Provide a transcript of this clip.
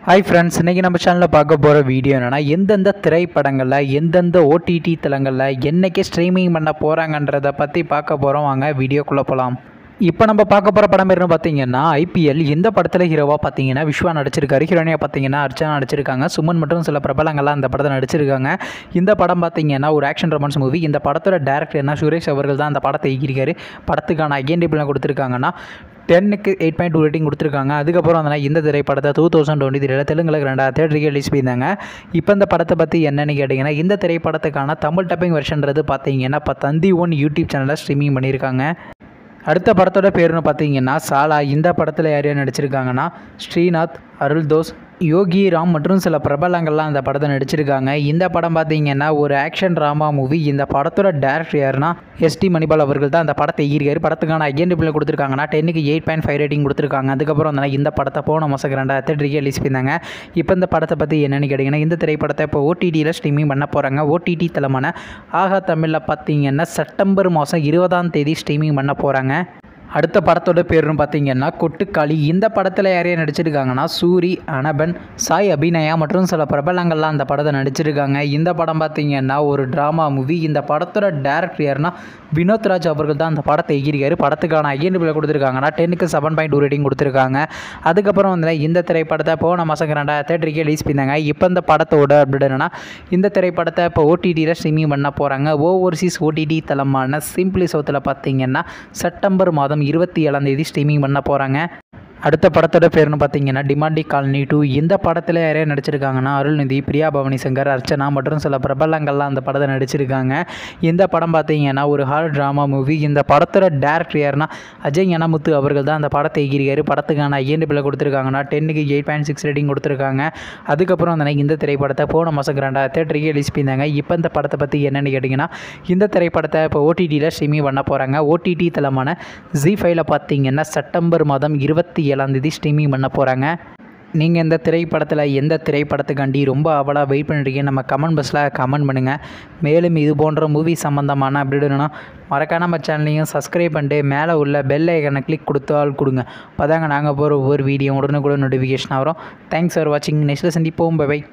hi friends இன்றைக்கி நம்ம சேனலில் பார்க்க போகிற வீடியோ என்னென்னா எந்தெந்த திரைப்படங்களில் எந்தெந்த ஓடிடி தளங்களில் என்னைக்கு ஸ்ட்ரீமிங் பண்ண போகிறாங்கன்றதை பற்றி பார்க்க போகிறோம் வாங்க வீடியோக்குள்ளே போகலாம் இப்போ நம்ம பார்க்க போகிற படம் பேருன்னு பார்த்தீங்கன்னா ஐபிஎல் இந்த படத்தில் ஹீரோவாக பார்த்தீங்கன்னா விஸ்வா நடிச்சிருக்காரு ஹீரோனியாக பார்த்தீங்கன்னா அர்ச்சனா நடிச்சிருக்காங்க சுமன் மற்றும் சில பிரபலங்கள்லாம் அந்த படத்தை நடிச்சிருக்காங்க இந்த படம் பார்த்தீங்கன்னா ஒரு ஆக்ஷன் ரொமான்ஸ் மூவி இந்த படத்தோட டேரக்டர் என்ன சுரேஷ் அவர்கள் தான் அந்த படத்தை இயக்கியிருக்காரு படத்துக்கான ஐஎன்டிபிலாம் கொடுத்துருக்காங்கன்னா டென்னுக்கு எயிட் பாயிண்ட் டூ ரேட்டிங் கொடுத்துருக்காங்க அதுக்கப்புறம் வந்து இந்த திரைப்படத்தை டூ தௌசண்ட் டுவெண்ட்டி த்ரீல தெலுங்குல ரெண்டாவது தேட்டருக்கு ரிலீஸ் பண்ணியிருந்தாங்க இப்போ இந்த படத்தை பற்றி என்னென்னு கேட்டிங்கன்னா இந்த திரைப்படத்துக்கான தமிழ் டப்பிங் வெர்ஷன்றது பார்த்தீங்கன்னா இப்போ தந்தி ஒன் யூடியூப் சேனலில் ஸ்ட்ரீமிங் பண்ணியிருக்காங்க அடுத்த படத்தோட பேருன்னு பார்த்தீங்கன்னா சாலா இந்த படத்தில் யார் யார் நடிச்சிருக்காங்கன்னா ஸ்ரீநாத் அருள்தோஸ் யோகி ராம் மற்றும் சில பிரபலங்கள்லாம் இந்த படத்தை நடிச்சிருக்காங்க இந்த படம் பார்த்தீங்கன்னா ஒரு ஆக்ஷன் ட்ராமா மூவி இந்த படத்தோட டேரக்டர் யாருன்னா எஸ்டி மணிபால் அவர்கள் தான் அந்த படத்தை ஈர்க்காரு படத்துக்கான ஐஎன்டிபிள் கொடுத்துருக்காங்கன்னா டென்னுக்கு எயிட் பாயிண்ட் ஃபைவ் ரேட்டிங் கொடுத்துருக்காங்க அதுக்கப்புறம் வந்து இந்த படத்தை போன மாதம் ரெண்டாயிரத்தி தேட்டருக்கு ரிலீஸ் பண்ணியிருந்தாங்க இப்போ இந்த படத்தை பற்றி என்னென்னு கேட்டிங்கன்னா இந்த திரைப்படத்தை இப்போ ஓடிடியில் ஸ்ட்ரீமிங் பண்ண போகிறாங்க ஓடிடி தளமான ஆகா தமிழில் பார்த்தீங்கன்னா செப்டம்பர் மாதம் இருபதாம் தேதி ஸ்ட்ரீமிங் பண்ண போகிறாங்க அடுத்த படத்தோட பேருன்னு பார்த்தீங்கன்னா கொட்டுக்காளி இந்த படத்தில் யாரையும் நடிச்சிருக்காங்கன்னா சூரி அனபன் சாய் அபிநயா மற்றும் சில பிரபலங்கள்லாம் அந்த படத்தை நடிச்சிருக்காங்க இந்த படம் பார்த்தீங்கன்னா ஒரு ட்ராமா மூவி இந்த படத்தோட டேரக்டர் யாருன்னா வினோத் ராஜ் அவர்கள் தான் அந்த படத்தை எகிரிக்காரு படத்துக்கான ஐஎன்பில் கொடுத்துருக்காங்கன்னா டென்னுக்கு செவன் பாயிண்ட் டூ ரேட்டிங் கொடுத்துருக்காங்க அதுக்கப்புறம் வந்து இந்த திரைப்படத்தை போன மாதம் ரெண்டாயிரம் தேட்டருக்கே ரிலீஸ் பண்ணாங்க இப்போ இந்த படத்தோட அப்படி என்னன்னா இந்த திரைப்படத்தை இப்போ ஓடிடியில் ஸ்ட்ரீமிங் பண்ண போகிறாங்க ஓவர்சீஸ் ஓடிடி தளமான சிம்பிளி சவுத்தில் பார்த்தீங்கன்னா செப்டம்பர் மாதம் இருபத்தி ஏழாம் தேதி ஸ்ட்ரீமிங் பண்ண போகிறாங்க அடுத்த படத்தோட பேர்னு பார்த்தீங்கன்னா டிமாண்டி காலனி டூ இந்த படத்தில் யாரையும் நடிச்சிருக்காங்கன்னா அருள்நிதி பிரியா பவானி சங்கர் அர்ச்சனா மற்றும் சில பிரபலங்கள்லாம் அந்த படத்தை நடிச்சிருக்காங்க இந்த படம் பார்த்தீங்கன்னா ஒரு ஹார் ட்ராமா மூவி இந்த படத்தோட டேரக்டர் யாருன்னா அஜய் யனமுத்து அவர்கள் தான் அந்த படத்தை எகிரிக்காரு படத்துக்கான ஐஎன்டிபில் கொடுத்துருக்காங்கன்னா டென்னுக்கு எயிட் பாயிண்ட் சிக்ஸ் ரேட்டிங் கொடுத்துருக்காங்க அதுக்கப்புறம் வந்து இந்த திரைப்படத்தை போன மாதம் ரெண்டாயிரம் தேட்டருக்கு ரிலீஸ் பண்ணியிருந்தாங்க இப்போ இந்த படத்தை பற்றி என்னென்னு கேட்டிங்கன்னா இந்த திரைப்படத்தை இப்போ ஓடிடியில் ஸ்ட்ரீமிங் பண்ண போகிறாங்க ஓடிடி தளமான ஜி ஃபைவ்ல பார்த்தீங்கன்னா செப்டம்பர் மாதம் இருபத்தி ஏழாம் தேதி ஸ்ட்ரீமிங் பண்ண போகிறாங்க நீங்கள் இந்த திரைப்படத்தில் எந்த திரைப்படத்துக்காண்டி ரொம்ப அவலாக வெயிட் பண்ணிருக்கீங்க நம்ம கமெண்ட் பாக்ஸில் கமெண்ட் பண்ணுங்கள் மேலும் இது போன்ற மூவி சம்மந்தமான அப்படின்னா மறக்காம நம்ம சேனலையும் சப்ஸ்கிரைப் பண்ணிட்டு மேலே உள்ள பெல் ஐக்கனை கிளிக் கொடுத்தால் கொடுங்க அப்போ தாங்க நாங்கள் போகிற ஒவ்வொரு வீடியோ உடனுக்குடன் நோட்டிஃபிகேஷன் வரும் தேங்க்ஸ் ஃபார் வாட்சிங் நெக்ஸ்ட்டில் சந்திப்போம் பை